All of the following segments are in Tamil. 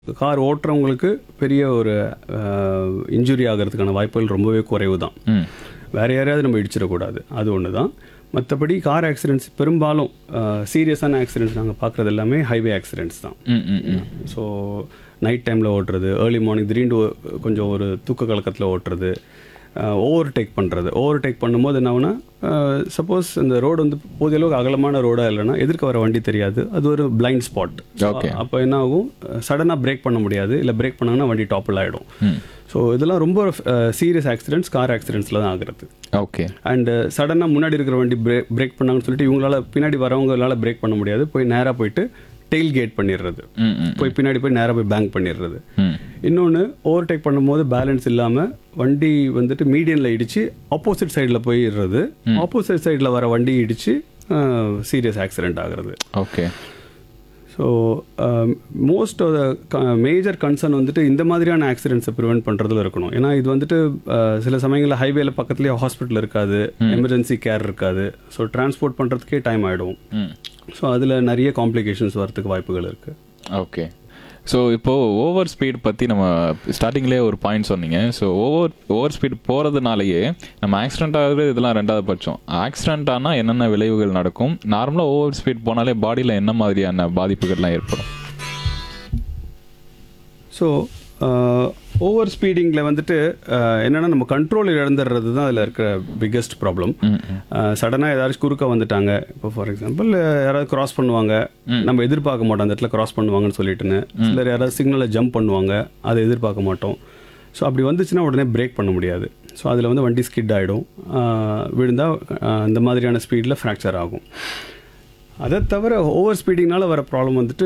கார் ஓட்டுறவங்களுக்கு பெரிய ஒரு இன்ஜுரி ஆகிறதுக்கான வாய்ப்புகள் ரொம்பவே குறைவு தான் ம் வேறு யாரையாவது நம்ம இடிச்சிடக்கூடாது அது ஒன்று தான் மற்றபடி கார் ஆக்சிடென்ட்ஸ் பெரும்பாலும் சீரியஸான ஆக்சிடென்ட்ஸ் நாங்கள் பார்க்குறது எல்லாமே ஹைவே ஆக்சிடென்ட்ஸ் தான் ம் ம் ம் ஸோ நைட் டைமில் ஓட்டுறது ஏர்லி மார்னிங் திடீர்னு ஒ- கொஞ்சம் ஒரு தூக்க கலக்கத்தில் ஓட்டுறது ஓவர் டேக் பண்ணுறது ஓவர் டேக் பண்ணும்போது என்ன ஆகுனா சப்போஸ் இந்த ரோடு வந்து போதிய அளவுக்கு அகலமான ரோடாக இல்லைன்னா எதிர்க்க வர வண்டி தெரியாது அது ஒரு பிளைண்ட் ஸ்பாட் Okay. அப்போ என்ன ஆகும் சடனாக பிரேக் பண்ண முடியாது இல்லை பிரேக் பண்ணாங்கன்னா வண்டி டாப்பில் ஆகிடும் ம் ஸோ இதெல்லாம் ரொம்ப சீரியஸ் ஆக்சிடென்ட்ஸ் கார் ஆக்சிடென்ட்ஸில் தான் ஆகுறது ஓகே அண்டு சடனாக முன்னாடி இருக்கிற வண்டி பிரேக் பிரேக் பண்ணாங்கன்னு சொல்லிட்டு இவங்களால பின்னாடி வரவங்களால பிரேக் பண்ண முடியாது போய் நேராக போயிட்டு டெயில் கேட் பண்ணிடுறது ம் ம் போய் பின்னாடி போய் நேராக போய் பேங்க் பண்ணிடுறது ம் இன்னொன்று ஓவர்டேக் பண்ணும்போது பேலன்ஸ் இல்லாமல் வண்டி வந்துட்டு மீடியனில் இடித்து ஆப்போசிட் சைடில் போயிடுறது ஆப்போசிட் சைடில் வர வண்டி இடித்து சீரியஸ் ஆக்சிடென்ட் ஆகுறது okay so most of the major concern வந்துட்டு இந்த மாதிரியான ஆக்சிடென்ட்ஸை ப்ரிவெண்ட் பண்ணுறதுல இருக்கணும் ஏன்னா இது வந்துட்டு uh, சில சமயங்களில் ஹைவேல பக்கத்துலேயே ஹாஸ்பிட்டல் இருக்காது எமர்ஜென்சி கேர் இருக்காது ஸோ டிரான்ஸ்போர்ட் பண்ணுறதுக்கே டைம் ஆகிடும் ம் ஸோ அதில் நிறைய காம்ப்ளிகேஷன்ஸ் வரதுக்கு வாய்ப்புகள் இருக்குது ஓகே ஸோ இப்போது ஓவர் ஸ்பீட் பற்றி நம்ம ஸ்டார்டிங்லேயே ஒரு பாயிண்ட் சொன்னீங்க ஸோ ஓவர் ஓவர் ஸ்பீட் போகிறதுனாலயே நம்ம ஆக்சிடென்ட் ஆகுறது இதெல்லாம் ரெண்டாவது பட்சம் ஆக்சிடென்ட் ஆனால் என்னென்ன விளைவுகள் நடக்கும் நார்மலாக ஓவர் ஸ்பீட் போனாலே பாடியில் என்ன மாதிரியான பாதிப்புகள்லாம் ஏற்படும் ஸோ ஓவர் ஸ்பீடிங்கில் வந்துட்டு uh, என்னன்னா நம்ம கண்ட்ரோல் இழந்துடுறது தான் அதில் இருக்கிற பிக்கெஸ்ட் ப்ராப்ளம் சடனாக ஏதாச்சும் குறுக்க வந்துட்டாங்க இப்போ ஃபார் எக்ஸாம்பிள் யாராவது கிராஸ் பண்ணுவாங்க நம்ம எதிர்பார்க்க மாட்டோம் அந்த இடத்துல கிராஸ் பண்ணுவாங்கன்னு சொல்லிட்டுன்னு சிலர் யாராவது சிக்னலை ஜம்ப் பண்ணுவாங்க அதை எதிர்பார்க்க மாட்டோம் ஸோ அப்படி வந்துச்சுன்னா உடனே பிரேக் பண்ண முடியாது ஸோ அதில் வந்து வண்டி ஸ்கிட் ஆகிடும் விழுந்தால் இந்த மாதிரியான ஸ்பீடில் ஃப்ராக்சர் ஆகும் அதை தவிர ஓவர் ஸ்பீடிங்னால வர ப்ராப்ளம் வந்துட்டு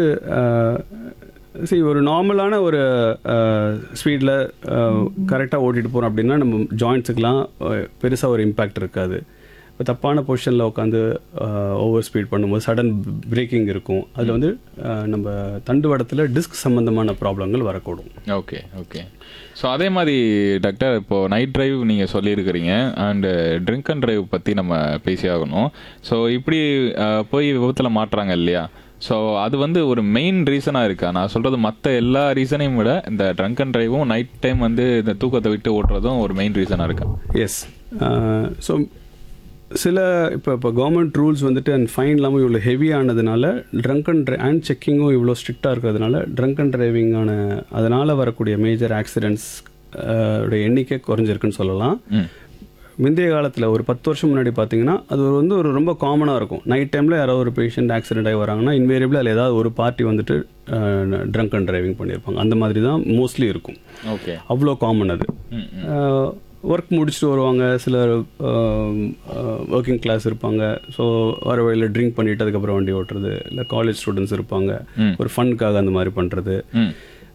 சரி ஒரு நார்மலான ஒரு ஸ்பீடில் கரெக்டாக ஓட்டிட்டு போகிறோம் அப்படின்னா நம்ம ஜாயிண்ட்ஸுக்கெலாம் பெருசாக ஒரு இம்பேக்ட் இருக்காது இப்போ தப்பான பொசிஷனில் உட்காந்து ஓவர் ஸ்பீட் பண்ணும்போது சடன் பிரேக்கிங் இருக்கும் அதில் வந்து அஹ், நம்ம தண்டுவடத்தில் டிஸ்க் சம்மந்தமான ப்ராப்ளங்கள் வரக்கூடும் ஓகே ஓகே ஸோ அதே மாதிரி டாக்டர் இப்போ நைட் டிரைவ் நீங்கள் சொல்லியிருக்கிறீங்க அண்டு ட்ரிங்க் அண்ட் டிரைவ் பற்றி நம்ம பேசி ஆகணும் ஸோ இப்படி அஹ், போய் விபத்தில் மாட்டுறாங்க இல்லையா ஸோ அது வந்து ஒரு மெயின் ரீசனாக இருக்கா நான் சொல்கிறது மற்ற எல்லா ரீசனையும் விட இந்த ட்ரங்க் அண்ட் டிரைவும் நைட் டைம் வந்து இந்த தூக்கத்தை விட்டு ஓட்டுறதும் ஒரு மெயின் ரீசனாக இருக்கா எஸ் ஸோ சில இப்போ இப்போ கவர்மெண்ட் ரூல்ஸ் வந்துட்டு அண்ட் ஃபைன் இல்லாமல் இவ்வளோ ஹெவி ஆனதுனால ட்ரங்க் அண்ட் அண்ட் செக்கிங்கும் இவ்வளோ ஸ்ட்ரிக்டாக இருக்கிறதுனால ட்ரங்க் அண்ட் டிரைவிங்கான அதனால் வரக்கூடிய மேஜர் ஆக்சிடென்ட்ஸ் உடைய எண்ணிக்கை குறைஞ்சிருக்குன்னு சொல்லலாம் ம் முந்தைய காலத்தில் ஒரு பத்து வருஷம் முன்னாடி பார்த்தீங்கன்னா அது ஒரு வந்து ஒரு ரொம்ப காமனாக இருக்கும் நைட் டைமில் யாராவது ஒரு பேஷண்ட் ஆக்சிடென்ட் ஆகி வராங்கன்னா இன்வேரியபிள் அதில் ஏதாவது ஒரு பார்ட்டி வந்துட்டு ட்ரங்க் அண்ட் டிரைவிங் பண்ணியிருப்பாங்க அந்த மாதிரி தான் மோஸ்ட்லி இருக்கும் ஓகே அவ்வளோ காமன் அது ம் ஒர்க் முடிச்சுட்டு வருவாங்க சிலர் ஒர்க்கிங் கிளாஸ் இருப்பாங்க ஸோ வர வழியில் ட்ரிங்க் பண்ணிட்டு அதுக்கப்புறம் வண்டி ஓட்டுறது இல்லை காலேஜ் ஸ்டூடெண்ட்ஸ் இருப்பாங்க ம். ஒரு ஃபன்க்காக அந்த மாதிரி பண்ணுறது ம்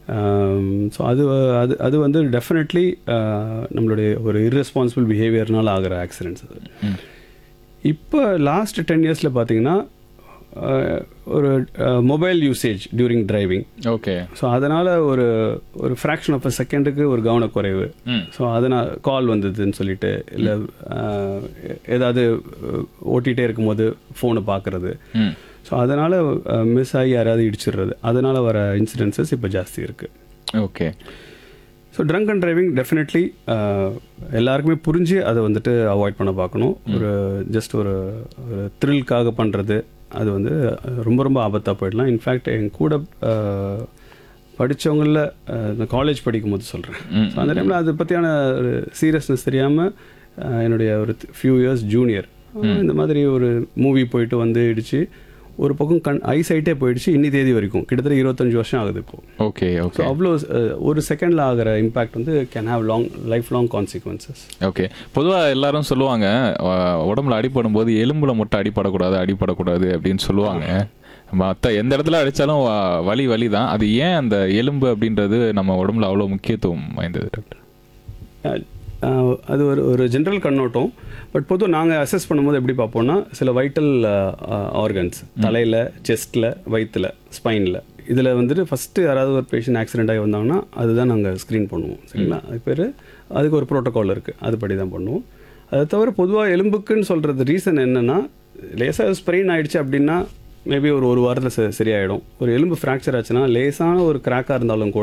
ஸோ அது அது அது வந்து டெஃபினெட்லி நம்மளுடைய ஒரு irresponsible பிஹேவியர்னால ஆகிற ஆக்சிடென்ட்ஸ் அது ம் இப்போ லாஸ்ட் டென் இயர்ஸில் பார்த்தீங்கன்னா அஹ், ஒரு mobile usage during driving okay so அதனால் ஒரு ஒரு ஃப்ராக்ஷன் ஆஃப் அ செகண்டுக்கு ஒரு கவனக்குறைவு ம் ஸோ அதனால் கால் வந்ததுன்னு சொல்லிட்டு இல்லை ஏதாவது அஹ், ஓட்டிகிட்டே இருக்கும்போது ஃபோனை பார்க்குறது ம் ஸோ அதனால் மிஸ் ஆகி யாராவது இடிச்சிடுறது அதனால் வர இன்சிடென்சஸ் இப்போ ஜாஸ்தி இருக்குது okay so drunk and driving definitely எல்லாருக்குமே புரிஞ்சு அதை வந்துட்டு அவாய்ட் பண்ண பார்க்கணும் ஒரு ஜஸ்ட் ஒரு ஒரு த்ரில்காக பண்ணுறது அது வந்து அஹ், ரொம்ப ரொம்ப ஆபத்தாக போயிடலாம் இன்ஃபேக்ட் என் கூட படித்தவங்களில் இந்த காலேஜ் படிக்கும்போது சொல்கிறேன் ம். ஸோ அந்த டைமில் அதை பற்றியான ஒரு சீரியஸ்னஸ் தெரியாமல் என்னுடைய ஒரு ஃபியூ இயர்ஸ் ஜூனியர் இந்த மாதிரி ஒரு மூவி போயிட்டு வந்து இடிச்சு ஒரு பக்கம் கண் ஐசைட்டே போயிடுச்சு இன்னி தேதி வரைக்கும் கிட்டத்தட்ட இருபத்தஞ்சு வருஷம் ஆகுது இப்போது ஓகே ஸோ ஓகே அவ்வளோ அஹ், ஒரு செகண்டில் ஆகிற இம்பேக்ட் வந்து can have long life long consequences okay பொதுவாக எல்லாரும் சொல்லுவாங்க அஹ், உடம்புல அடிபடும் போது எலும்புல மட்டும் அடிபடக்கூடாது அடிபடக்கூடாது அப்படின்னு சொல்லுவாங்க மற்ற எந்த இடத்துல அடித்தாலும் வலி வலி தான் அது ஏன் அந்த எலும்பு அப்படின்றது நம்ம உடம்புல அவ்வளோ முக்கியத்துவம் வாய்ந்தது டாக்டர் அது ஒரு ஒரு ஜென்ரல் கண்ணோட்டம் பட் பொதுவாக நாங்கள் அசஸ் பண்ணும்போது எப்படி பார்ப்போம்னா சில வைட்டல் ஆர்கன்ஸ் தலையில் செஸ்ட்டில் வயிற்றில் ஸ்பைனில் இதில் வந்துட்டு ஃபஸ்ட்டு யாராவது ஒரு பேஷண்ட் ஆக்சிடென்ட் ஆகி வந்தாங்கன்னா அதுதான் நாங்கள் ஸ்க்ரீன் பண்ணுவோம் சரிங்களா அது பேர் அதுக்கு ஒரு ப்ரோட்டோகால் இருக்குது அதுபடி தான் பண்ணுவோம் அதை தவிர பொதுவாக எலும்புக்குன்னு சொல்கிறது ரீசன் என்னென்னா லேசாக ஸ்ப்ரெயின் ஆயிடுச்சு அப்படின்னா மேபி ஒரு ஒரு வாரத்தில் சரியாயிடும் ஒரு எலும்பு ஃப்ராக்சர் ஆச்சுன்னா லேசான ஒரு கிராக்காக இருந்தாலும் கூட